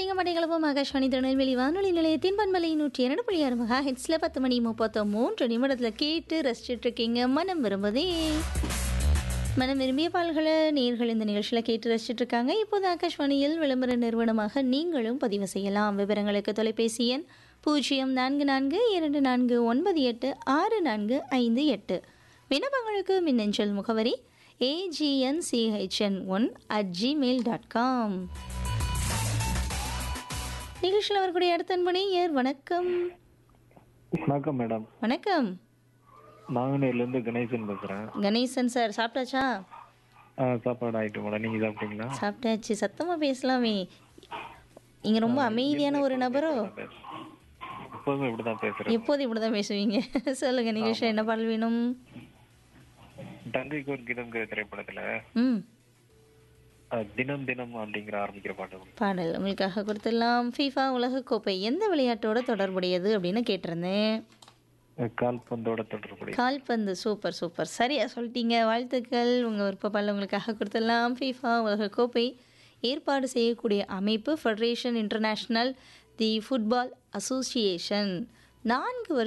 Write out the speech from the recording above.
இருக்கீங்க மடைகளவும் ஆகாஷ்வாணி திருநெல்வேலி வானொலி நிலையத்தின் பண்பலை நூற்றி இரண்டு புள்ளி ஆறு மகா ஹெட்ஸில் பத்து மணி முப்பத்தோ மூன்று நிமிடத்தில் கேட்டு ரசிச்சுட்டு இருக்கீங்க மனம் விரும்புதே மனம் விரும்பிய பால்களை நேர்கள் இந்த நிகழ்ச்சியில் கேட்டு ரசிச்சுட்டு இருக்காங்க இப்போது ஆகாஷ்வாணியில் விளம்பர நிறுவனமாக நீங்களும் பதிவு செய்யலாம் விவரங்களுக்கு தொலைபேசி எண் பூஜ்ஜியம் நான்கு நான்கு இரண்டு நான்கு ஒன்பது எட்டு ஆறு நான்கு ஐந்து எட்டு விண்ணப்பங்களுக்கு மின்னஞ்சல் முகவரி A G N C H N one at Gmail dot com நிகழ்ச்சியில் வரக்கூடிய அடுத்த அன்பணி ஏர் வணக்கம் வணக்கம் மேடம் வணக்கம் நாங்குநேர்ல இருந்து கணேசன் பேசுறேன் கணேசன் சார் சாப்பிட்டாச்சா ஆ, சாப்பாடு ஆயிட்டு மேடம் நீங்க சாப்பிட்டீங்களா சாப்பிட்டாச்சு சத்தமாக பேசலாமே நீங்கள் ரொம்ப அமைதியான ஒரு நபரோ எப்போதுமே இப்படிதான் பேசுறேன் எப்போது இப்படி தான் பேசுவீங்க சொல்லுங்கள் நிகழ்ச்சியில் என்ன பாடல் வேணும் தங்கைக்கு ஒரு கீதம்ங்கிற திரைப்படத்துல ம் ஆ, தினம் தினம் அப்படிங்கிற ஆரம்பிக்கிற பாட்டு பாடல் உங்களுக்காக கொடுத்துடலாம் ஃபீஃபா உலகக்கோப்பை எந்த விளையாட்டோட தொடர்புடையது அப்படின்னு கேட்டிருந்தேன் கால்பந்தோட தொடர்புடைய கால்பந்து சூப்பர் சூப்பர் சரியா சொல்லிட்டீங்க வாழ்த்துக்கள் உங்கள் விருப்பப்பால் உங்களுக்காக கொடுத்துடலாம் ஃபீஃபா உலகக்கோப்பை ஏற்பாடு செய்யக்கூடிய அமைப்பு federation international the football association நான்கு வருஷம்